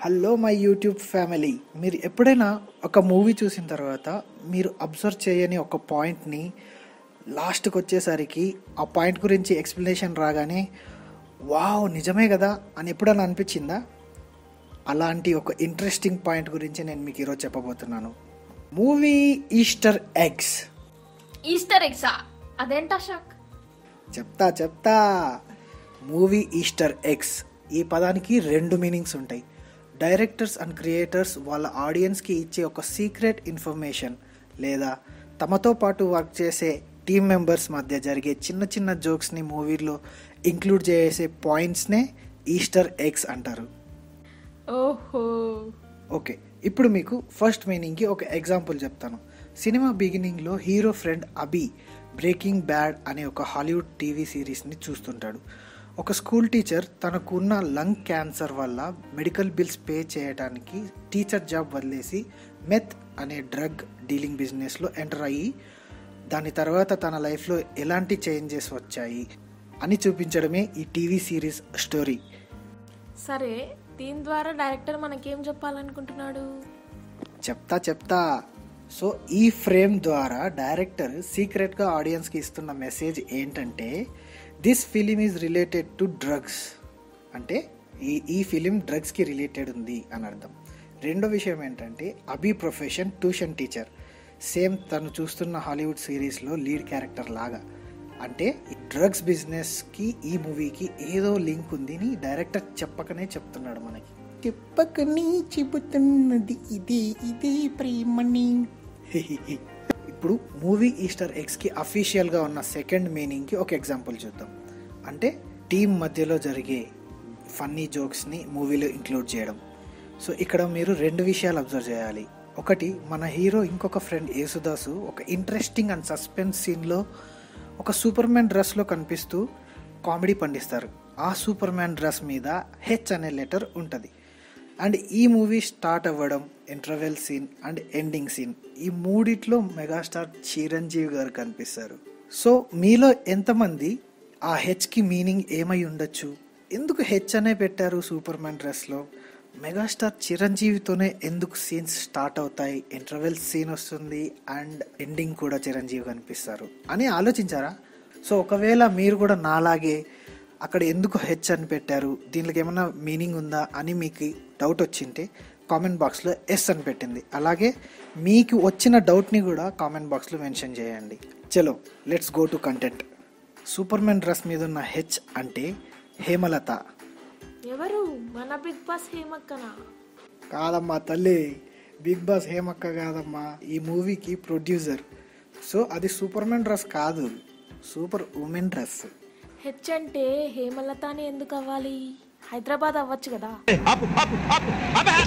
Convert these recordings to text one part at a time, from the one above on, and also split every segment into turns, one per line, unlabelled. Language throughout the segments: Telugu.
హలో మై యూట్యూబ్ ఫ్యామిలీ మీరు ఎప్పుడైనా ఒక మూవీ చూసిన తర్వాత మీరు అబ్జర్వ్ చేయని ఒక పాయింట్ని లాస్ట్కి వచ్చేసరికి ఆ పాయింట్ గురించి ఎక్స్ప్లెనేషన్ రాగానే వావ్ నిజమే కదా అని ఎప్పుడైనా అనిపించిందా అలాంటి ఒక ఇంట్రెస్టింగ్ పాయింట్ గురించి నేను మీకు ఈరోజు చెప్పబోతున్నాను మూవీ ఈస్టర్ ఎగ్స్
ఈస్టర్ ఎగ్సా అదేంటా షాక్
చెప్తా చెప్తా మూవీ ఈస్టర్ ఎగ్స్ ఈ పదానికి రెండు మీనింగ్స్ ఉంటాయి డైరెక్టర్స్ అండ్ క్రియేటర్స్ వాళ్ళ ఆడియన్స్కి ఇచ్చే ఒక సీక్రెట్ ఇన్ఫర్మేషన్ లేదా తమతో పాటు వర్క్ చేసే టీమ్ మెంబర్స్ మధ్య జరిగే చిన్న చిన్న జోక్స్ని మూవీలో ఇంక్లూడ్ చేసే పాయింట్స్నే ఈస్టర్ ఎగ్స్ అంటారు
ఓహో
ఓకే ఇప్పుడు మీకు ఫస్ట్ మీనింగ్కి ఒక ఎగ్జాంపుల్ చెప్తాను సినిమా బిగినింగ్లో hero friend Abhi Breaking Bad అనే ఒక హాలీవుడ్ టీవీ సిరీస్ని చూస్తుంటాడు ఒక స్కూల్ టీచర్ తనకున్న లంగ్ క్యాన్సర్ వల్ల మెడికల్ బిల్స్ పే చేయడానికి టీచర్ జాబ్ వదిలేసి మెత్ అనే డ్రగ్ డీలింగ్ బిజినెస్లో ఎంటర్ అయ్యి దాని తర్వాత తన లైఫ్లో ఎలాంటి చేంజెస్ వచ్చాయి అని చూపించడమే ఈ టీవీ సిరీస్ స్టోరీ
సరే దీని ద్వారా డైరెక్టర్ మనకేం చెప్పాలనుకుంటున్నాడు
చెప్తా చెప్తా సో ఈ ఫ్రేమ్ ద్వారా డైరెక్టర్ సీక్రెట్గా ఆడియన్స్కి ఇస్తున్న మెసేజ్ ఏంటంటే this film is related to drugs అంటే ఈ ఈ ఫిలిం డ్రగ్స్కి రిలేటెడ్ ఉంది అని అర్థం రెండో విషయం ఏంటంటే Abhi profession tuition teacher same తను చూస్తున్న హాలీవుడ్ సిరీస్లో లీడ్ క్యారెక్టర్ లాగా అంటే డ్రగ్స్ బిజినెస్కి ఈ మూవీకి ఏదో లింక్ ఉంది అని డైరెక్టర్ చెప్పకనే చెప్తున్నాడు మనకి చెప్పకనే చెబుతున్నది ఇది ఇది ప్రేమని ఇప్పుడు మూవీ ఈస్టర్ ఎగ్స్కి అఫీషియల్గా ఉన్న సెకండ్ మీనింగ్కి ఒక ఎగ్జాంపుల్ చూద్దాం అంటే టీం మధ్యలో జరిగే ఫన్నీ జోక్స్ని మూవీలో ఇంక్లూడ్ చేయడం సో ఇక్కడ మీరు రెండు విషయాలు అబ్జర్వ్ చేయాలి ఒకటి మన హీరో ఇంకొక ఫ్రెండ్ యేసుదాసు ఒక ఇంట్రెస్టింగ్ అండ్ సస్పెన్స్ సీన్లో ఒక సూపర్ మ్యాన్ డ్రెస్లో కనిపిస్తూ కామెడీ పండిస్తారు ఆ సూపర్ మ్యాన్ డ్రెస్ మీద హెచ్ అనే లెటర్ ఉంటుంది అండ్ ఈ మూవీ స్టార్ట్ అవ్వడం interval scene and ending scene ఈ మూడిట్లో మెగాస్టార్ చిరంజీవి గారు కనిపిస్తారు సో మీలో ఎంతమంది ఆ హెచ్కి మీనింగ్ ఏమై ఉండొచ్చు ఎందుకు హెచ్ అనే పెట్టారు సూపర్ మ్యాన్ డ్రెస్లో మెగాస్టార్ చిరంజీవితోనే ఎందుకు సీన్స్ స్టార్ట్ అవుతాయి ఇంటర్వెల్ సీన్ వస్తుంది అండ్ ఎండింగ్ కూడా చిరంజీవి కనిపిస్తారు అని ఆలోచించారా సో ఒకవేళ మీరు కూడా నాలాగే అక్కడ ఎందుకు హెచ్ అని పెట్టారు దీనికి ఏమైనా మీనింగ్ ఉందా అని మీకు డౌట్ వచ్చింటే కామెంట్ బాక్స్లో ఎస్ అని పెట్టింది అలాగే మీకు వచ్చిన డౌట్ని కూడా కామెంట్ బాక్స్లో మెన్షన్ చేయండి చలో let's go to content Superman dress మీద ఉన్న హెచ్ అంటే హేమలత
ఎవరు మన బిగ్ బాస్ హేమక్కనా
కాదమ్మా తల్లి బిగ్ బాస్ హేమక్క కాదమ్మా ఈ మూవీకి ప్రొడ్యూసర్ సో అది సూపర్ మ్యాన్ డ్రెస్ కాదు సూపర్ ఉమెన్ డ్రెస్
హెచ్ అంటే హేమలత అని ఎందుకు అవ్వాలి హైదరాబాద్ అవ్వచ్చు కదా
ఆపు ఆపు ఆపు ఆపే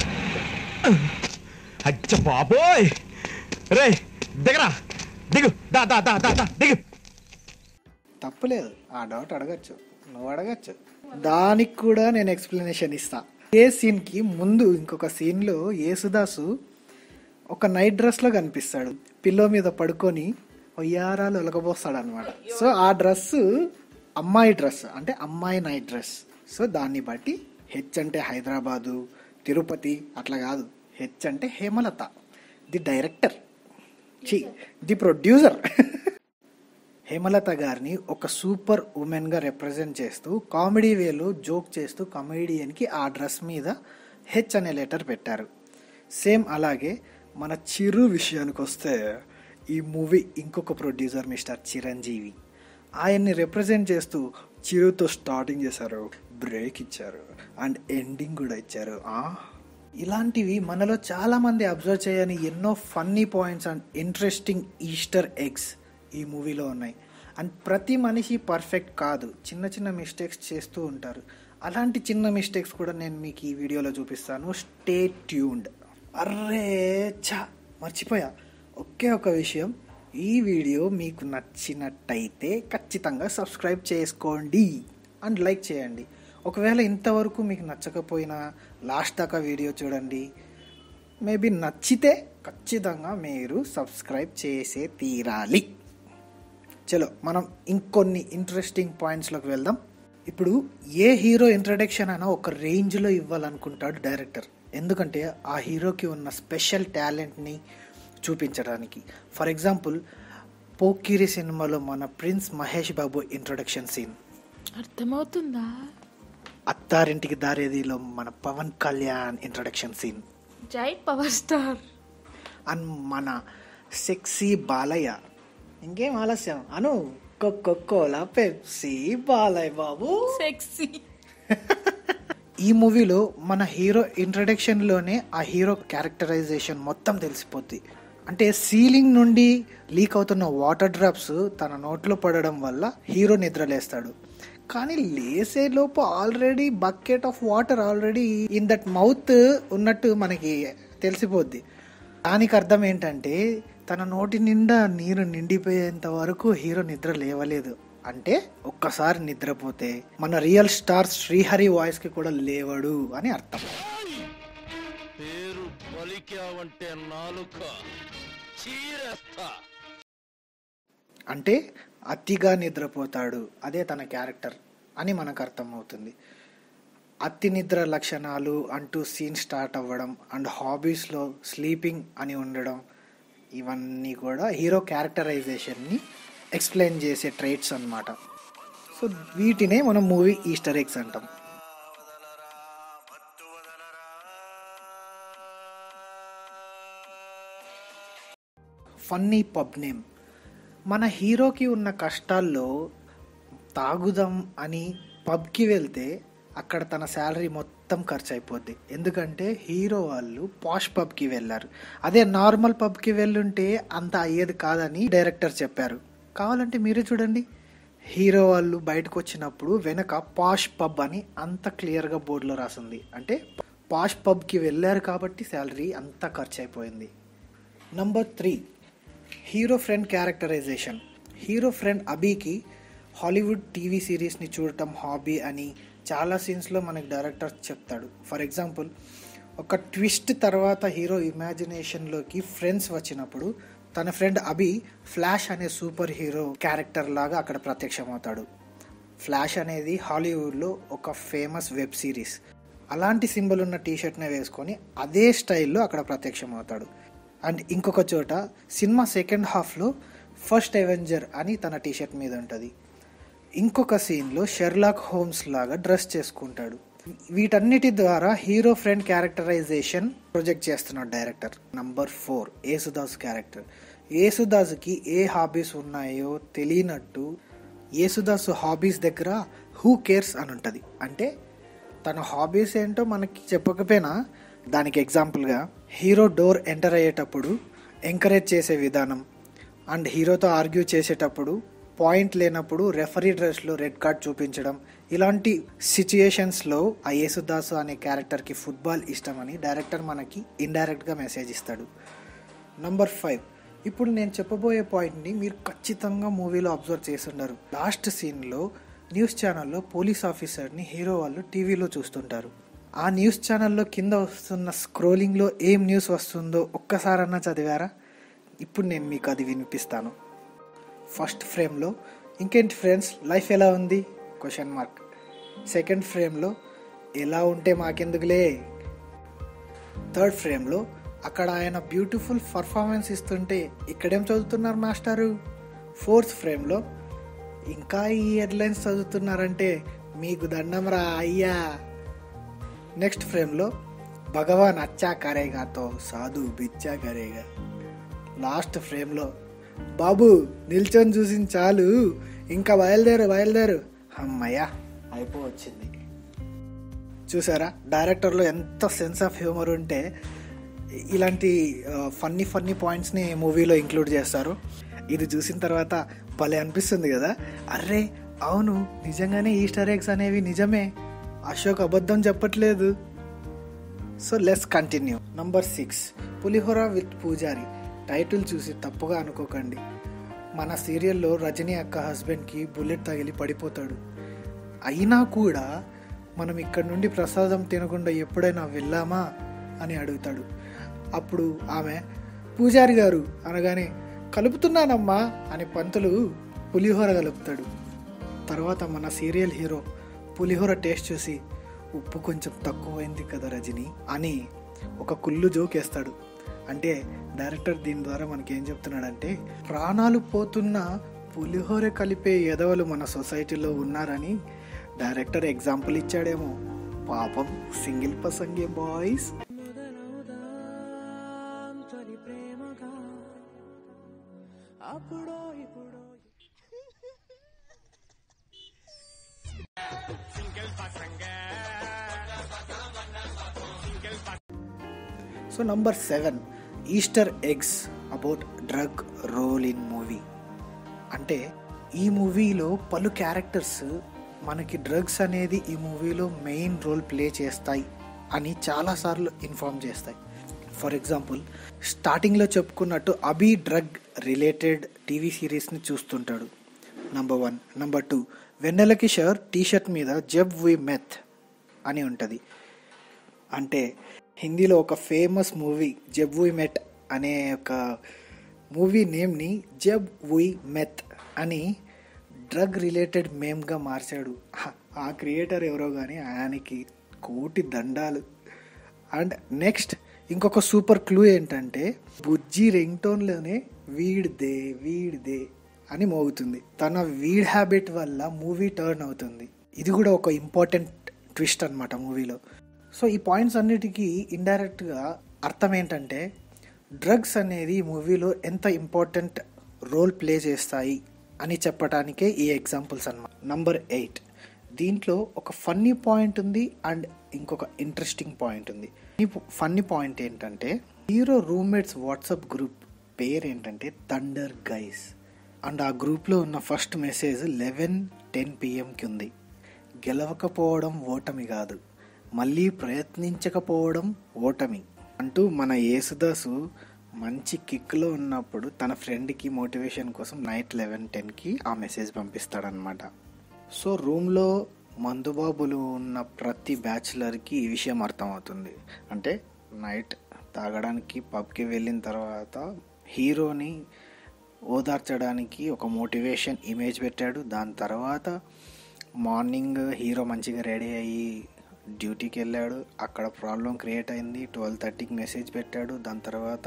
అచ్చ బాబోయ్ రే దిగరా దిగు దా దా దా దా దా దిగు
తప్పులేదు ఆ డౌట్ అడగచ్చు నువ్వు అడగచ్చు దానికి కూడా నేను ఎక్స్ప్లెనేషన్ ఇస్తా ఏ సీన్కి ముందు ఇంకొక సీన్లో యేసుదాసు ఒక నైట్ డ్రెస్లో కనిపిస్తాడు పిల్లో మీద పడుకొని ఒయ్యారాలు ఒలగబోస్తాడు అనమాట సో ఆ డ్రెస్ అమ్మాయి డ్రెస్ అంటే అమ్మాయి నైట్ డ్రెస్ సో దాన్ని బట్టి హెచ్ అంటే హైదరాబాదు తిరుపతి అట్లా కాదు హెచ్ అంటే హేమలత ది డైరెక్టర్ చి ది ప్రొడ్యూసర్ హేమలత గారిని ఒక సూపర్ ఉమెన్గా రిప్రజెంట్ చేస్తూ కామెడీ వేలో జోక్ చేస్తూ కమెడియన్కి ఆ డ్రెస్ మీద హెచ్ అనే లెటర్ పెట్టారు సేమ్ అలాగే మన చిరు విషయానికి వస్తే ఈ మూవీ ఇంకొక ప్రొడ్యూసర్ మిస్టర్ చిరంజీవి ఆయన్ని రిప్రజెంట్ చేస్తూ చిరుతో స్టార్టింగ్ చేశారు బ్రేక్ ఇచ్చారు అండ్ ఎండింగ్ కూడా ఇచ్చారు ఆ ఇలాంటివి మనలో చాలామంది అబ్జర్వ్ చేయని ఎన్నో funny points and interesting Easter eggs ఈ మూవీలో ఉన్నాయి అండ్ ప్రతి మనిషి పర్ఫెక్ట్ కాదు చిన్న చిన్న మిస్టేక్స్ చేస్తూ ఉంటారు అలాంటి చిన్న మిస్టేక్స్ కూడా నేను మీకు ఈ వీడియోలో చూపిస్తాను స్టే ట్యూన్డ్ అర్రే చా మర్చిపోయా ఒకే ఒక విషయం ఈ వీడియో మీకు నచ్చినట్టయితే ఖచ్చితంగా సబ్స్క్రైబ్ చేసుకోండి అండ్ లైక్ చేయండి ఒకవేళ ఇంతవరకు మీకు నచ్చకపోయినా లాస్ట్ దాకా వీడియో చూడండి మేబీ నచ్చితే ఖచ్చితంగా మీరు సబ్స్క్రైబ్ చేసే తీరాలి చలో మనం ఇంకొన్ని ఇంట్రెస్టింగ్ పాయింట్స్లోకి వెళ్దాం ఇప్పుడు ఏ హీరో ఇంట్రడక్షన్ అయినా ఒక రేంజ్లో ఇవ్వాలనుకుంటాడు డైరెక్టర్ ఎందుకంటే ఆ హీరోకి ఉన్న స్పెషల్ టాలెంట్ని చూపించడానికి ఫర్ ఎగ్జాంపుల్ పోకిరి సినిమాలో మన prince Mahesh Babu introduction scene
అర్థమవుతుందా
అత్తారింటికి దారేదిలో మన పవన్ కళ్యాణ్ ఇంట్రొడక్షన్ సీన్
జై పవర్ స్టార్
అండ్ మన సెక్సీ బాలయ్య ఇంకేం ఆలస్యం అను cola Pepsi Balayya Babu
sexy
ఈ మూవీలో మన హీరో ఇంట్రడక్షన్లోనే ఆ హీరో క్యారెక్టరైజేషన్ మొత్తం తెలిసిపోద్ది అంటే సీలింగ్ నుండి లీక్ అవుతున్న వాటర్ డ్రాప్స్ తన నోట్లో పడడం వల్ల హీరో నిద్రలేస్తాడు కానీ లేసే లోపు already bucket of water already in that mouth ఉన్నట్టు మనకి తెలిసిపోద్ది దానికి అర్థం ఏంటంటే తన నోటి నిండా నీరు నిండిపోయేంత వరకు హీరో నిద్ర లేవలేదు అంటే ఒక్కసారి నిద్రపోతే మన రియల్ స్టార్ శ్రీహరి వాయిస్ కి కూడా లేవడు అని అర్థం
పేరు పలికావంటే నాలుక చీరేస్తా
అంటే అతిగా నిద్రపోతాడు అదే తన క్యారెక్టర్ అని మనకు అర్థమవుతుంది అతి నిద్ర లక్షణాలు అంటూ సీన్ స్టార్ట్ అవ్వడం అండ్ హాబీస్లో స్లీపింగ్ అని ఉండడం ఇవన్నీ కూడా హీరో క్యారెక్టరైజేషన్ని ఎక్స్ప్లెయిన్ చేసే ట్రైట్స్ అన్నమాట సో వీటినే మనం మూవీ ఈస్టర్ ఎగ్స్ అంటాం ఫన్నీ పబ్ నేమ్ మన హీరోకి ఉన్న కష్టాల్లో తాగుదాం అని పబ్కి వెళ్తే అక్కడ తన శాలరీ మొత్తం ఖర్చు అయిపోద్ది ఎందుకంటే హీరో వాళ్ళు పాష్ పబ్కి వెళ్ళారు అదే నార్మల్ పబ్కి వెళ్ళుంటే అంత అయ్యేది కాదని డైరెక్టర్ చెప్పారు కావాలంటే మీరే చూడండి హీరో వాళ్ళు బయటకు వచ్చినప్పుడు వెనక పాష్ పబ్ అని అంత క్లియర్గా బోర్డులో రాసింది అంటే పాష్ పబ్కి వెళ్ళారు కాబట్టి శాలరీ అంతా ఖర్చు అయిపోయింది number three hero friend characterization hero friend అబీకి హాలీవుడ్ టీవీ సిరీస్ని చూడటం హాబీ అని చాలా సీన్స్లో మనకి డైరెక్టర్ చెప్తాడు ఫర్ ఎగ్జాంపుల్ ఒక ట్విస్ట్ తర్వాత హీరో ఇమాజినేషన్లోకి ఫ్రెండ్స్ వచ్చినప్పుడు తన ఫ్రెండ్ అబి ఫ్లాష్ అనే సూపర్ హీరో క్యారెక్టర్ లాగా అక్కడ ప్రత్యక్షమవుతాడు ఫ్లాష్ అనేది హాలీవుడ్లో ఒక ఫేమస్ వెబ్ సిరీస్ అలాంటి సింబల్ ఉన్న టీషర్ట్నే వేసుకొని అదే స్టైల్లో అక్కడ ప్రత్యక్షమవుతాడు అండ్ ఇంకొక చోట సినిమా సెకండ్ హాఫ్లో ఫస్ట్ అవెంజర్ అని తన టీషర్ట్ మీద ఉంటుంది ఇంకొక సీన్లో షెర్లాక్ హోమ్స్ లాగా డ్రెస్ చేసుకుంటాడు వీటన్నిటి ద్వారా హీరో ఫ్రెండ్ క్యారెక్టరైజేషన్ ప్రొజెక్ట్ చేస్తున్నాడు director number four Yesudas character యేసుదాస్కి ఏ హాబీస్ ఉన్నాయో తెలియనట్టు యేసుదాస్ హాబీస్ దగ్గర హూ కేర్స్ అని ఉంటుంది అంటే తన హాబీస్ ఏంటో మనకి చెప్పకపోయినా దానికి ఎగ్జాంపుల్గా హీరో డోర్ ఎంటర్ అయ్యేటప్పుడు ఎంకరేజ్ చేసే విధానం అండ్ హీరోతో ఆర్గ్యూ చేసేటప్పుడు పాయింట్ లేనప్పుడు రెఫరీ డ్రెస్లో రెడ్ కార్డ్ చూపించడం ఇలాంటి సిచ్యుయేషన్స్లో ఆ యేసుదాసు అనే క్యారెక్టర్కి ఫుట్బాల్ ఇష్టమని డైరెక్టర్ మనకి ఇండైరెక్ట్గా మెసేజ్ ఇస్తాడు నంబర్ ఫైవ్ ఇప్పుడు నేను చెప్పబోయే పాయింట్ని మీరు ఖచ్చితంగా మూవీలో అబ్జర్వ్ చేస్తుంటారు లాస్ట్ సీన్లో న్యూస్ ఛానల్లో పోలీస్ ఆఫీసర్ని హీరో వాళ్ళు టీవీలో చూస్తుంటారు ఆ న్యూస్ ఛానల్లో కింద వస్తున్న స్క్రోలింగ్లో ఏం న్యూస్ వస్తుందో ఒక్కసారన్నా చదివారా ఇప్పుడు నేను మీకు అది వినిపిస్తాను ఫస్ట్ ఫ్రేమ్లో ఇంకేంటి ఫ్రెండ్స్ లైఫ్ ఎలా ఉంది క్వశ్చన్ మార్క్ సెకండ్ ఫ్రేమ్లో ఎలా ఉంటే మాకెందుకులే థర్డ్ ఫ్రేమ్లో అక్కడ ఆయన బ్యూటిఫుల్ పర్ఫార్మెన్స్ ఇస్తుంటే ఇక్కడేం చదువుతున్నారు మాస్టారు ఫోర్త్ ఫ్రేమ్లో ఇంకా ఈ హెడ్లైన్స్ చదువుతున్నారంటే మీకు దండం రా అయ్యా నెక్స్ట్ ఫ్రేమ్లో భగవాన్ అచ్చా కరేగాతో సాధు బిచ్చా కరేగా లాస్ట్ ఫ్రేమ్లో బాబు నిల్చొని చూసిన చాలు ఇంకా బయలుదేరు బయలుదేరు అమ్మయ్యా అయిపోవచ్చింది చూసారా డైరెక్టర్లో ఎంత సెన్స్ ఆఫ్ హ్యూమర్ ఉంటే ఇలాంటి ఫన్నీ ఫన్నీ పాయింట్స్ని మూవీలో ఇంక్లూడ్ చేస్తారు ఇది చూసిన తర్వాత భలే అనిపిస్తుంది కదా అర్రే అవును నిజంగానే ఈస్టర్ ఎగ్స్ అనేవి నిజమే అశోక్ అబద్ధం చెప్పట్లేదు so let's continue number six పులిహోర విత్ పూజారి టైటిల్ చూసి తప్పుగా అనుకోకండి మన సీరియల్లో రజనీ అక్క హస్బెండ్కి బుల్లెట్ తగిలి పడిపోతాడు అయినా కూడా మనం ఇక్కడ నుండి ప్రసాదం తినకుండా ఎప్పుడైనా వెళ్ళామా అని అడుగుతాడు అప్పుడు ఆమె పూజారి గారు అనగానే కలుపుతున్నానమ్మా అని పంతులు పులిహోర కలుపుతాడు తర్వాత మన సీరియల్ హీరో పులిహోర టేస్ట్ చూసి ఉప్పు కొంచెం తక్కువైంది కదా రజని అని ఒక కుళ్ళు జోక్ వేస్తాడు అంటే డైరెక్టర్ దీని ద్వారా మనకి ఏం చెప్తున్నాడంటే ప్రాణాలు పోతున్న పులిహోర కలిపే ఎదవలు మన సొసైటీలో ఉన్నారని డైరెక్టర్ ఎగ్జాంపుల్ ఇచ్చాడేమో పాపం సింగిల్ పసంగే boys so number seven Easter eggs about drug role in movie అంటే ఈ మూవీలో పలు క్యారెక్టర్స్ మనకి డ్రగ్స్ అనేది ఈ మూవీలో మెయిన్ రోల్ ప్లే చేస్తాయి అని చాలాసార్లు ఇన్ఫార్మ్ చేస్తాయి ఫర్ ఎగ్జాంపుల్ స్టార్టింగ్లో చెప్పుకున్నట్టు అబీ డ్రగ్ రిలేటెడ్ టీవీ సిరీస్ని చూస్తుంటాడు number one number two Vennela Kishore T-shirt మీద జబ్ వి మెత్ అని ఉంటుంది అంటే హిందీలో ఒక ఫేమస్ మూవీ జబ్ వి మెట్ అనే ఒక మూవీ నేమ్ని జబ్ వి మెత్ అని డ్రగ్ రిలేటెడ్ మేమ్గా మార్చాడు హ, ఆ క్రియేటర్ ఎవరో కానీ ఆయనకి కోటి దండాలు అండ్ నెక్స్ట్ ఇంకొక సూపర్ క్లూ ఏంటంటే బుజ్జి రింగ్ టోన్లోనే వీడిదే వీడిదే అని మోగుతుంది తన వీడ్ హ్యాబిట్ వల్ల మూవీ టర్న్ అవుతుంది ఇది కూడా ఒక ఇంపార్టెంట్ ట్విస్ట్ అనమాట మూవీలో సో ఈ పాయింట్స్ అన్నిటికీ ఇండైరెక్ట్గా అర్థం ఏంటంటే డ్రగ్స్ అనేది ఈ మూవీలో ఎంత ఇంపార్టెంట్ రోల్ ప్లే చేస్తాయి అని చెప్పడానికే ఈ ఎగ్జాంపుల్స్ అన్నమాట నంబర్ ఎయిట్ దీంట్లో ఒక ఫన్నీ పాయింట్ ఉంది అండ్ ఇంకొక ఇంట్రెస్టింగ్ పాయింట్ ఉంది ఈ ఫన్నీ పాయింట్ ఏంటంటే హీరో రూమ్మేట్స్ వాట్సాప్ గ్రూప్ పేరు ఏంటంటే థండర్ గైస్ అండ్ ఆ గ్రూప్లో ఉన్న ఫస్ట్ మెసేజ్ లెవెన్ టెన్ పిఎంకి ఉంది గెలవకపోవడం ఓటమి కాదు మళ్ళీ ప్రయత్నించకపోవడం ఓటమి అంటూ మన యేసుదాసు మంచి కిక్లో ఉన్నప్పుడు తన ఫ్రెండ్కి మోటివేషన్ కోసం నైట్ లెవెన్ టెన్కి ఆ మెసేజ్ పంపిస్తాడనమాట సో రూమ్లో మందుబాబులు ఉన్న ప్రతి బ్యాచులర్కి ఈ విషయం అర్థమవుతుంది అంటే నైట్ తాగడానికి పబ్కి వెళ్ళిన తర్వాత హీరోని ఓదార్చడానికి ఒక మోటివేషన్ ఇమేజ్ పెట్టాడు దాని తర్వాత మార్నింగ్ హీరో మంచిగా రెడీ అయ్యి డ్యూటీకి వెళ్ళాడు అక్కడ ప్రాబ్లం క్రియేట్ అయింది ట్వెల్వ్ థర్టీకి మెసేజ్ పెట్టాడు దాని తర్వాత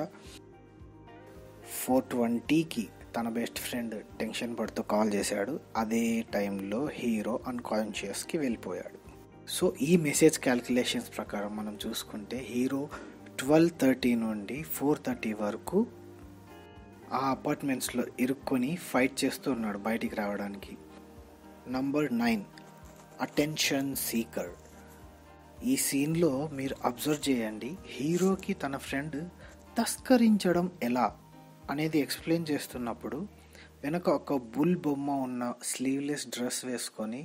ఫోర్ ట్వంటీకి తన బెస్ట్ ఫ్రెండ్ టెన్షన్ పడుతూ కాల్ చేశాడు అదే టైంలో హీరో అన్కాన్షియస్కి వెళ్ళిపోయాడు సో ఈ మెసేజ్ క్యాల్కులేషన్స్ ప్రకారం మనం చూసుకుంటే హీరో ట్వెల్వ్ థర్టీ నుండి ఫోర్ థర్టీ వరకు ఆ అపార్ట్మెంట్స్లో ఇరుక్కొని ఫైట్ చేస్తూ ఉన్నాడు బయటికి రావడానికి నంబర్ నైన్ అటెన్షన్ సీకర్ ఈ సీన్లో మీరు అబ్జర్వ్ చేయండి హీరోకి తన ఫ్రెండ్ తస్కరించడం ఎలా అనేది ఎక్స్ప్లెయిన్ చేస్తున్నప్పుడు వెనక ఒక బుల్ బొమ్మ ఉన్న స్లీవ్లెస్ డ్రెస్ వేసుకొని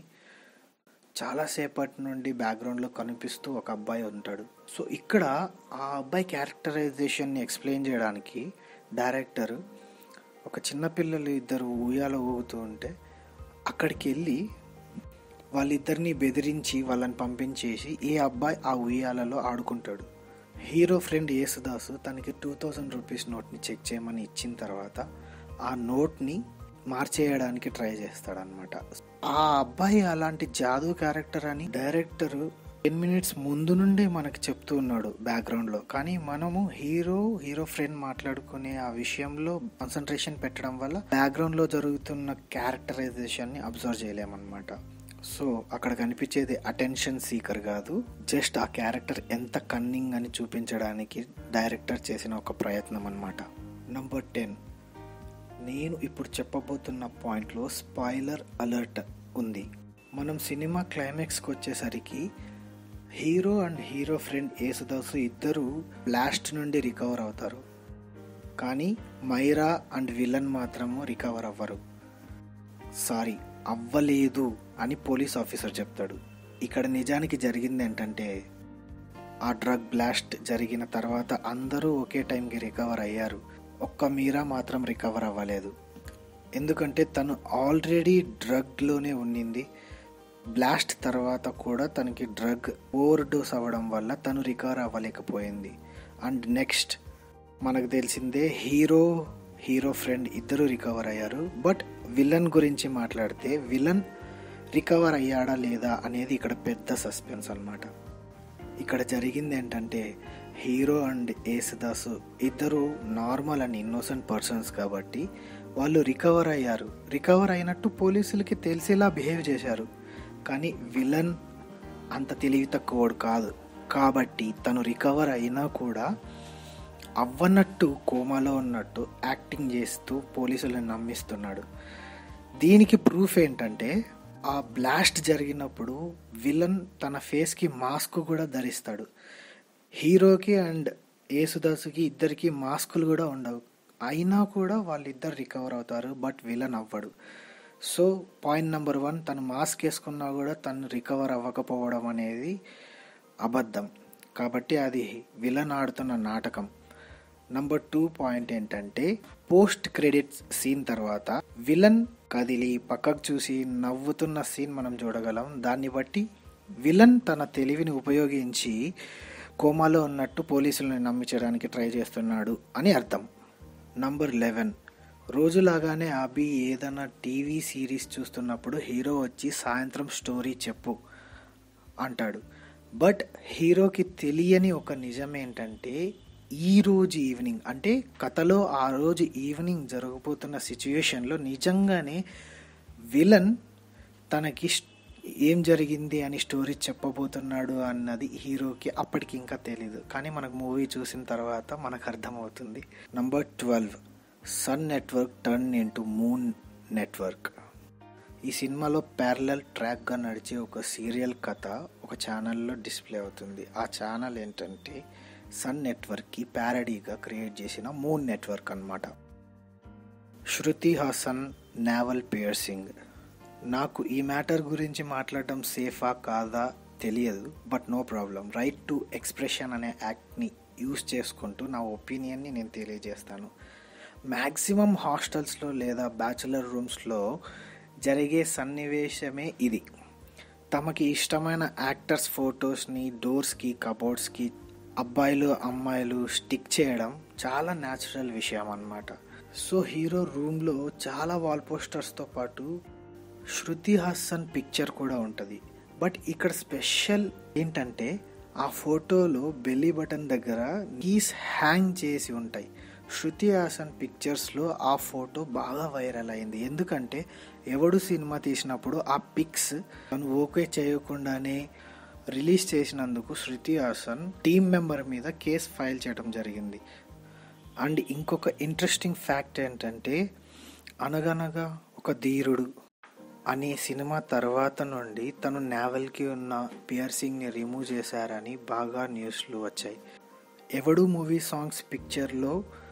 చాలాసేపటి నుండి బ్యాక్గ్రౌండ్లో కనిపిస్తూ ఒక అబ్బాయి ఉంటాడు సో ఇక్కడ ఆ అబ్బాయి క్యారెక్టరైజేషన్ని ఎక్స్ప్లెయిన్ చేయడానికి డైరెక్టర్ ఒక చిన్నపిల్లలు ఇద్దరు ఊయాల ఊగుతూ ఉంటే అక్కడికి వెళ్ళి వాళ్ళిద్దరిని బెదిరించి వాళ్ళని పంపించేసి ఈ అబ్బాయి ఆ ఉయ్యాలలో ఆడుకుంటాడు హీరో ఫ్రెండ్ యేసుదాసు తనకి టూ థౌజండ్ రూపీస్ నోట్ని చెక్ చేయమని ఇచ్చిన తర్వాత ఆ నోట్ని మార్చేయడానికి ట్రై చేస్తాడనమాట ఆ అబ్బాయి అలాంటి జాదూ క్యారెక్టర్ అని డైరెక్టర్ టెన్ మినిట్స్ ముందు నుండే మనకి చెప్తూ ఉన్నాడు బ్యాక్గ్రౌండ్లో కానీ మనము హీరో హీరో ఫ్రెండ్ మాట్లాడుకునే ఆ విషయంలో కాన్సన్ట్రేషన్ పెట్టడం వల్ల బ్యాక్గ్రౌండ్లో జరుగుతున్న క్యారెక్టరైజేషన్ని అబ్జర్వ్ చేయలేమన్నమాట సో అక్కడ కనిపించేది అటెన్షన్ సీకర్ కాదు జస్ట్ ఆ క్యారెక్టర్ ఎంత కన్నింగ్ అని చూపించడానికి డైరెక్టర్ చేసిన ఒక ప్రయత్నం అనమాట నంబర్ టెన్ నేను ఇప్పుడు చెప్పబోతున్న పాయింట్లో స్పాయిలర్ అలర్ట్ ఉంది మనం సినిమా క్లైమాక్స్కి వచ్చేసరికి hero and hero friend Yesudas ఇద్దరు బ్లాస్ట్ నుండి రికవర్ అవుతారు కానీ మైరా అండ్ విలన్ మాత్రము రికవర్ అవ్వరు సారీ అవ్వలేదు అని పోలీస్ ఆఫీసర్ చెప్తాడు ఇక్కడ నిజానికి జరిగింది ఏంటంటే ఆ డ్రగ్ బ్లాస్ట్ జరిగిన తర్వాత అందరూ ఒకే టైంకి రికవర్ అయ్యారు ఒక్క మీరా మాత్రం రికవర్ అవ్వలేదు ఎందుకంటే తను ఆల్రెడీ డ్రగ్లోనే ఉండింది బ్లాస్ట్ తర్వాత కూడా తనకి డ్రగ్ ఓవర్ డోస్ అవ్వడం వల్ల తను రికవర్ అవ్వలేకపోయింది అండ్ నెక్స్ట్ మనకు తెలిసిందే హీరో హీరో ఫ్రెండ్ ఇద్దరు రికవర్ అయ్యారు బట్ విలన్ గురించి మాట్లాడితే విలన్ రికవర్ అయ్యాడా లేదా అనేది ఇక్కడ పెద్ద సస్పెన్స్ అన్నమాట ఇక్కడ జరిగింది ఏంటంటే హీరో అండ్ యేసుదాసు ఇద్దరు నార్మల్ అండ్ ఇన్నోసెంట్ పర్సన్స్ కాబట్టి వాళ్ళు రికవర్ అయ్యారు రికవర్ అయినట్టు పోలీసులకి తెలిసేలా బిహేవ్ చేశారు కానీ విలన్ అంత తెలివి తక్కువడు కాదు కాబట్టి తను రికవర్ అయినా కూడా అవ్వనట్టు కోమాలో ఉన్నట్టు యాక్టింగ్ చేస్తూ పోలీసులను నమ్మిస్తున్నాడు దీనికి ప్రూఫ్ ఏంటంటే ఆ బ్లాస్ట్ జరిగినప్పుడు విలన్ తన ఫేస్కి మాస్క్ కూడా ధరిస్తాడు హీరోకి అండ్ యేసుదాసుకి ఇద్దరికి మాస్కులు కూడా ఉండవు అయినా కూడా వాళ్ళిద్దరు రికవర్ అవుతారు బట్ విలన్ అవ్వడు సో పాయింట్ నెంబర్ వన్ తను మాస్క్ వేసుకున్నా కూడా తను రికవర్ అవ్వకపోవడం అనేది అబద్ధం కాబట్టి అది విలన్ ఆడుతున్న నాటకం నంబర్ టూ పాయింట్ ఏంటంటే పోస్ట్ క్రెడిట్స్ సీన్ తర్వాత విలన్ కదిలి పక్కకు చూసి నవ్వుతున్న సీన్ మనం చూడగలం దాన్ని బట్టి విలన్ తన తెలివిని ఉపయోగించి కోమాలో ఉన్నట్టు పోలీసులను నమ్మించడానికి ట్రై చేస్తున్నాడు అని అర్థం నంబర్ లెవెన్ రోజులాగానే అభి ఏదైనా టీవీ సిరీస్ చూస్తున్నప్పుడు హీరో వచ్చి సాయంత్రం స్టోరీ చెప్పు అంటాడు బట్ హీరోకి తెలియని ఒక నిజం ఏంటంటే ఈ రోజు ఈవినింగ్ అంటే కథలో ఆ రోజు ఈవినింగ్ జరగబోతున్న సిచ్యుయేషన్లో నిజంగానే విలన్ తనకి స్- ఏం జరిగింది అని స్టోరీ చెప్పబోతున్నాడు అన్నది హీరోకి అప్పటికి ఇంకా తెలీదు కానీ మనకు మూవీ చూసిన తర్వాత మనకు అర్థమవుతుంది number twelve Sun network turn into Moon network ఈ సినిమాలో ప్యారలల్ ట్రాక్గా నడిచే ఒక సీరియల్ కథ ఒక ఛానల్లో డిస్ప్లే అవుతుంది ఆ ఛానల్ ఏంటంటే సన్ నెట్వర్క్కి ప్యారడీగా క్రియేట్ చేసిన మూన్ నెట్వర్క్ అన్నమాట శృతి హాసన్ నావల్ పియర్సింగ్ నాకు ఈ మ్యాటర్ గురించి మాట్లాడటం సేఫా కాదా తెలియదు but no problem right to expression అనే యాక్ట్ని యూస్ చేసుకుంటూ నా ఒపీనియన్ని నేను తెలియజేస్తాను మ్యాక్సిమం హాస్టల్స్లో లేదా బ్యాచులర్ రూమ్స్లో జరిగే సన్నివేశమే ఇది తమకి ఇష్టమైన యాక్టర్స్ ఫొటోస్ని డోర్స్కి కబోర్డ్స్కి అబ్బాయిలు అమ్మాయిలు స్టిక్ చేయడం చాలా న్యాచురల్ విషయం అన్నమాట సో హీరో రూమ్లో చాలా వాల్ పోస్టర్స్తో పాటు శృతి హాసన్ పిక్చర్ కూడా ఉంటుంది బట్ ఇక్కడ స్పెషల్ ఏంటంటే ఆ ఫోటోలో బెల్లీ బటన్ దగ్గర కీస్ హ్యాంగ్ చేసి ఉంటాయి శృతి హాసన్ పిక్చర్స్లో ఆ ఫోటో బాగా వైరల్ అయింది ఎందుకంటే ఎవడు సినిమా తీసినప్పుడు ఆ పిక్స్ తను ఓకే చేయకుండానే రిలీజ్ చేసినందుకు శృతి హాసన్ టీమ్ మెంబర్ మీద కేసు ఫైల్ చేయడం జరిగింది అండ్ ఇంకొక ఇంట్రెస్టింగ్ ఫ్యాక్ట్ ఏంటంటే అనగనగా ఒక ధీరుడు అనే సినిమా తర్వాత నుండి తను నావెల్కి ఉన్న పియర్సింగ్ని రిమూవ్ చేశారని బాగా న్యూస్లు వచ్చాయి ఎవడు మూవీ సాంగ్స్ పిక్చర్లో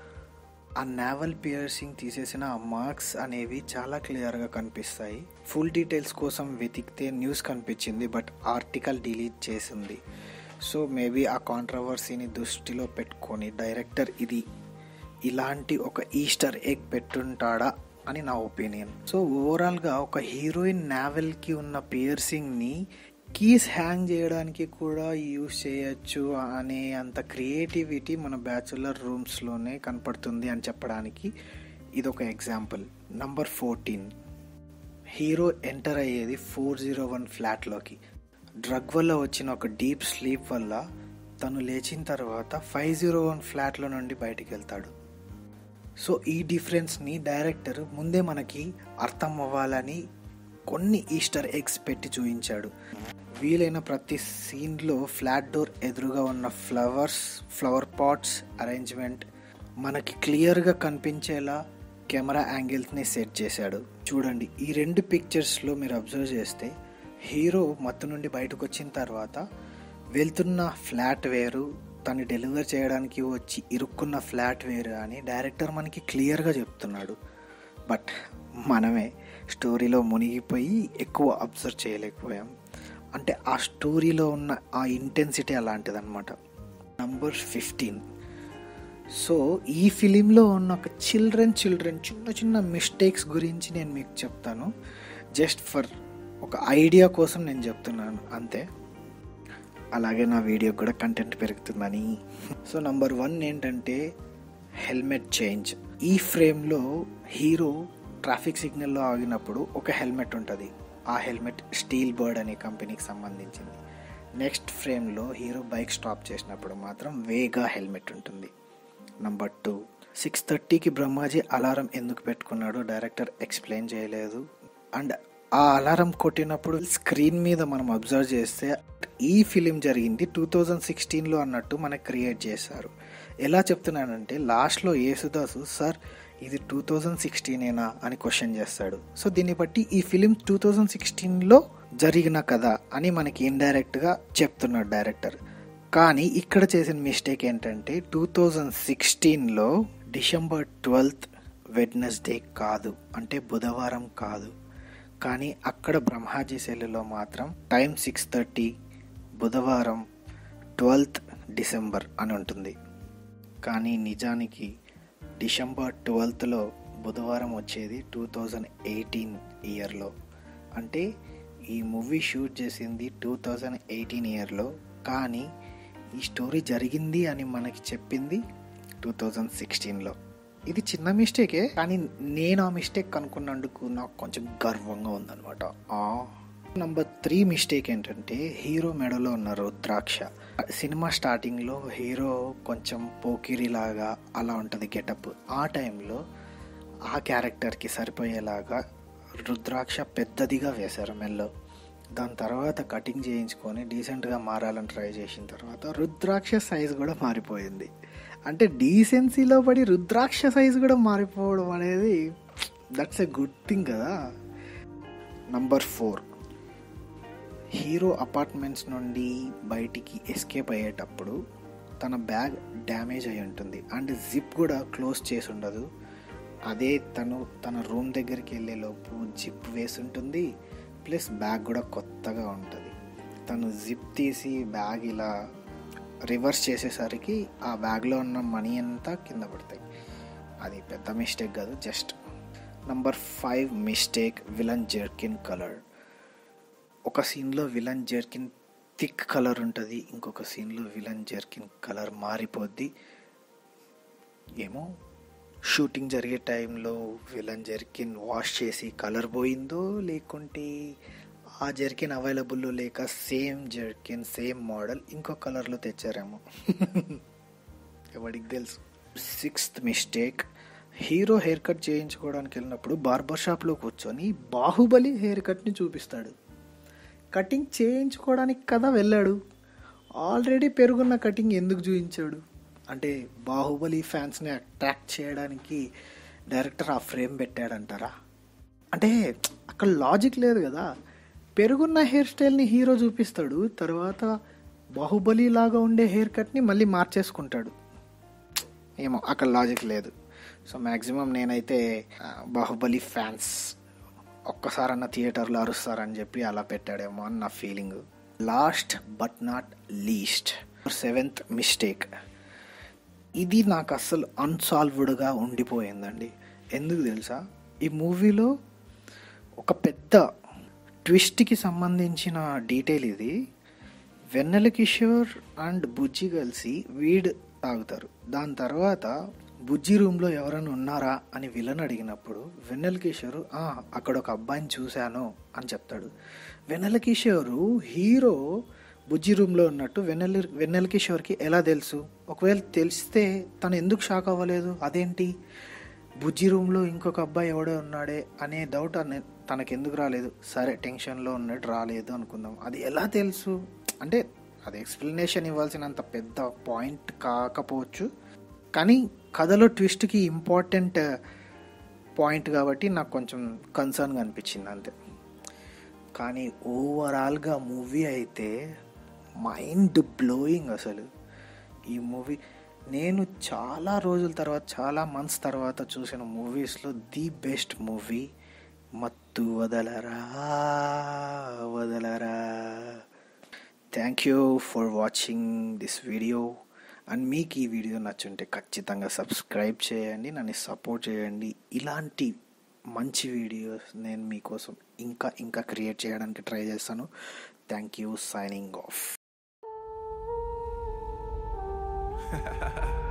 ఆ నావల్ పియర్సింగ్ తీసేసిన ఆ మార్క్స్ అనేవి చాలా క్లియర్గా కనిపిస్తాయి ఫుల్ డీటెయిల్స్ కోసం వెతికితే న్యూస్ కనిపించింది బట్ ఆర్టికల్ డిలీట్ చేసింది సో మేబీ ఆ కాంట్రవర్సీని దృష్టిలో పెట్టుకొని డైరెక్టర్ ఇది ఇలాంటి ఒక ఈస్టర్ ఎగ్ పెట్టుంటాడా అని నా ఒపీనియన్ సో ఓవరాల్గా ఒక హీరోయిన్ నావెల్కి ఉన్న పియర్సింగ్ని కీస్ హ్యాంగ్ చేయడానికి కూడా యూస్ చేయొచ్చు అనే అంత క్రియేటివిటీ మన బ్యాచులర్ రూమ్స్లోనే కనపడుతుంది అని చెప్పడానికి ఇది ఒక example number fourteen hero enter అయ్యేది ఫోర్ జీరో వన్ ఫ్లాట్లోకి డ్రగ్ వల్ల వచ్చిన ఒక డీప్ స్లీప్ వల్ల తను లేచిన తర్వాత ఫైవ్ జీరో వన్ ఫ్లాట్లో నుండి బయటికి వెళ్తాడు సో ఈ డిఫరెన్స్ని డైరెక్టర్ ముందే మనకి అర్థం అవ్వాలని కొన్ని ఈస్టర్ ఎగ్స్ పెట్టి చూపించాడు వీలైన ప్రతి సీన్లో ఫ్లాట్ డోర్ ఎదురుగా ఉన్న ఫ్లవర్స్ ఫ్లవర్ పాట్స్ అరేంజ్మెంట్ మనకి క్లియర్గా కనిపించేలా కెమెరా యాంగిల్స్ని సెట్ చేశాడు చూడండి ఈ రెండు పిక్చర్స్లో మీరు అబ్జర్వ్ చేస్తే హీరో మత్తు నుండి బయటకు వచ్చిన తర్వాత వెళ్తున్న ఫ్లాట్ వేరు తను డెలివర్ చేయడానికి వచ్చి ఇరుక్కున్న ఫ్లాట్ వేరు అని డైరెక్టర్ మనకి క్లియర్గా చెప్తున్నాడు బట్ మనమే స్టోరీలో మునిగిపోయి ఎక్కువ అబ్జర్వ్ చేయలేకపోయాం అంటే ఆ స్టోరీలో ఉన్న ఆ ఇంటెన్సిటీ అలాంటిదన్నమాట నంబర్ ఫిఫ్టీన్ సో ఈ ఫిలింలో ఉన్న ఒక చిల్డ్రన్ చిల్డ్రన్ చిన్న చిన్న మిస్టేక్స్ గురించి నేను మీకు చెప్తాను జస్ట్ ఫర్ ఒక ఐడియా కోసం నేను చెప్తున్నాను అంతే అలాగే నా వీడియో కూడా కంటెంట్ పెరుగుతుందని సో నంబర్ వన్ ఏంటంటే హెల్మెట్ చేంజ్ ఈ ఫ్రేమ్లో హీరో ట్రాఫిక్ సిగ్నల్లో ఆగినప్పుడు ఒక హెల్మెట్ ఉంటుంది ఆ హెల్మెట్ స్టీల్ బర్డ్ అనే కంపెనీకి సంబంధించింది నెక్స్ట్ ఫ్రేమ్లో హీరో బైక్ స్టాప్ చేసినప్పుడు మాత్రం వేగా హెల్మెట్ ఉంటుంది నంబర్ టూ సిక్స్ థర్టీకి బ్రహ్మాజీ అలారం ఎందుకు పెట్టుకున్నాడో డైరెక్టర్ ఎక్స్ప్లెయిన్ చేయలేదు అండ్ ఆ అలారం కొట్టినప్పుడు స్క్రీన్ మీద మనం అబ్జర్వ్ చేస్తే ఈ ఫిలిం జరిగింది టూ థౌజండ్ సిక్స్టీన్లో అన్నట్టు మనకు క్రియేట్ చేశారు ఎలా చెప్తున్నానంటే లాస్ట్లో యేసుదాసు సార్ ఇది టూ థౌజండ్ సిక్స్టీనేనా అని క్వశ్చన్ చేస్తాడు సో దీన్ని బట్టి ఈ ఫిలిం టూ థౌజండ్ సిక్స్టీన్లో జరిగిన కథ అని మనకి ఇండైరెక్ట్గా చెప్తున్నాడు డైరెక్టర్ కానీ ఇక్కడ చేసిన మిస్టేక్ ఏంటంటే టూ థౌజండ్ సిక్స్టీన్లో డిసెంబర్ ట్వెల్త్ వెడ్నెస్డే కాదు అంటే బుధవారం కాదు కానీ అక్కడ బ్రహ్మాజీ సెల్లులో మాత్రం టైం సిక్స్ థర్టీ బుధవారం ట్వెల్త్ డిసెంబర్ అని ఉంటుంది కానీ నిజానికి డిసెంబర్ ట్వెల్త్లో బుధవారం వచ్చేది టూ థౌజండ్ ఎయిటీన్ ఇయర్లో అంటే ఈ మూవీ షూట్ చేసింది టూ థౌజండ్ ఎయిటీన్ ఇయర్లో కానీ ఈ స్టోరీ జరిగింది అని మనకి చెప్పింది టూ థౌజండ్ సిక్స్టీన్లో ఇది చిన్న మిస్టేకే కానీ నేను ఆ మిస్టేక్ కనుక్కున్నందుకు నాకు కొంచెం గర్వంగా ఉందన్నమాట నంబర్ త్రీ మిస్టేక్ ఏంటంటే హీరో మెడలో ఉన్న రుద్రాక్ష సినిమా స్టార్టింగ్లో హీరో కొంచెం పోకిరిలాగా అలా ఉంటుంది గెటప్ ఆ టైంలో ఆ క్యారెక్టర్కి సరిపోయేలాగా రుద్రాక్ష పెద్దదిగా వేశారు మెల్లో దాని తర్వాత కటింగ్ చేయించుకొని డీసెంట్గా మారాలని ట్రై చేసిన తర్వాత రుద్రాక్ష సైజ్ కూడా మారిపోయింది అంటే డీసెన్సీలో పడి రుద్రాక్ష సైజ్ కూడా మారిపోవడం అనేది దట్స్ ఎ గుడ్ థింగ్ కదా నంబర్ ఫోర్ హీరో అపార్ట్మెంట్స్ నుండి బయటికి ఎస్కేప్ అయ్యేటప్పుడు తన బ్యాగ్ డ్యామేజ్ అయి ఉంటుంది అండ్ జిప్ కూడా క్లోజ్ చేసి ఉండదు అదే తను తన రూమ్ దగ్గరికి వెళ్ళే లోపు జిప్ వేసి ఉంటుంది ప్లస్ బ్యాగ్ కూడా కొత్తగా ఉంటుంది తను జిప్ తీసి బ్యాగ్ ఇలా రివర్స్ చేసేసరికి ఆ బ్యాగ్లో ఉన్న మనీ అంతా కింద పడతాయి అది పెద్ద మిస్టేక్ కాదు just number five mistake villain jerkin colour ఒక సీన్లో విలన్ జెర్కిన్ థిక్ కలర్ ఉంటుంది ఇంకొక సీన్లో విలన్ జెర్కిన్ కలర్ మారిపోద్ది ఏమో షూటింగ్ జరిగే టైంలో విలన్ జెర్కిన్ వాష్ చేసి కలర్ పోయిందో లేకుంటే ఆ జెర్కిన్ అవైలబుల్లో లేక సేమ్ జెర్కిన్ సేమ్ మోడల్ ఇంకో కలర్లో తెచ్చారేమో ఎవరికి తెలుసు sixth mistake hero hair cut చేయించుకోవడానికి వెళ్ళినప్పుడు బార్బర్ షాప్లో కూర్చొని బాహుబలి హెయిర్ కట్ని చూపిస్తాడు కటింగ్ చేయించుకోవడానికి కదా వెళ్ళాడు ఆల్రెడీ పెరుగున్న కటింగ్ ఎందుకు చూపించాడు అంటే బాహుబలి ఫ్యాన్స్ని అట్రాక్ట్ చేయడానికి డైరెక్టర్ ఆ ఫ్రేమ్ పెట్టాడంటారా అంటే అక్కడ లాజిక్ లేదు కదా పెరుగున్న హెయిర్ స్టైల్ని హీరో చూపిస్తాడు తర్వాత బాహుబలి లాగా ఉండే హెయిర్ కట్ని మళ్ళీ మార్చేసుకుంటాడు ఏమో అక్కడ లాజిక్ లేదు సో మ్యాక్సిమం నేనైతే ఆ, బాహుబలి ఫ్యాన్స్ ఒక్కసారన్న థియేటర్లో అరుస్తారని చెప్పి అలా పెట్టాడేమో అని నా feeling last but not least seventh mistake ఇది నాకు అస్సలు అన్సాల్వ్డ్గా ఉండిపోయిందండి ఎందుకు తెలుసా ఈ మూవీలో ఒక పెద్ద ట్విస్ట్కి సంబంధించిన డీటెయిల్ ఇది వెన్నెల కిషోర్ అండ్ బుజ్జి కలిసి వీడ్ తాగుతారు దాని తర్వాత బుజ్జి రూమ్లో ఎవరైనా ఉన్నారా అని విలన్ అడిగినప్పుడు వెన్నెల కిషోర్ "ఆ, అక్కడ ఒక అబ్బాయిని చూశాను అని చెప్తాడు వెన్నెల కిషోరు హీరో బుజ్జి రూమ్లో ఉన్నట్టు వెన్నెల వెన్నెల కిషోర్కి ఎలా తెలుసు ఒకవేళ తెలిస్తే తను ఎందుకు షాక్ అవ్వలేదు అదేంటి బుజ్జి రూమ్లో ఇంకొక అబ్బాయి ఎవడో ఉన్నాడే అనే డౌట్ అనే తనకి ఎందుకు రాలేదు సరే టెన్షన్లో ఉన్నట్టు రాలేదు అనుకుందాం అది ఎలా తెలుసు అంటే అది ఎక్స్ప్లెనేషన్ ఇవ్వాల్సినంత పెద్ద పాయింట్ కాకపోవచ్చు కానీ కథలో ట్విస్ట్కి ఇంపార్టెంట్ పాయింట్ కాబట్టి నాకు కొంచెం కన్సర్న్గా అనిపించింది అంతే కానీ ఓవరాల్గా మూవీ అయితే మైండ్ బ్లోయింగ్ అసలు ఈ మూవీ నేను చాలా రోజుల తర్వాత చాలా మంత్స్ తర్వాత చూసిన మూవీస్లో the best movie Mathu Vadalara Vadalara thank you for watching this video and మీకు ఈ వీడియో నచ్చుంటే ఖచ్చితంగా సబ్స్క్రైబ్ చేయండి నన్ను సపోర్ట్ చేయండి ఇలాంటి మంచి వీడియోస్ నేను మీకోసం ఇంకా ఇంకా క్రియేట్ చేయడానికి ట్రై చేస్తాను థ్యాంక్ యూ సైనింగ్ ఆఫ్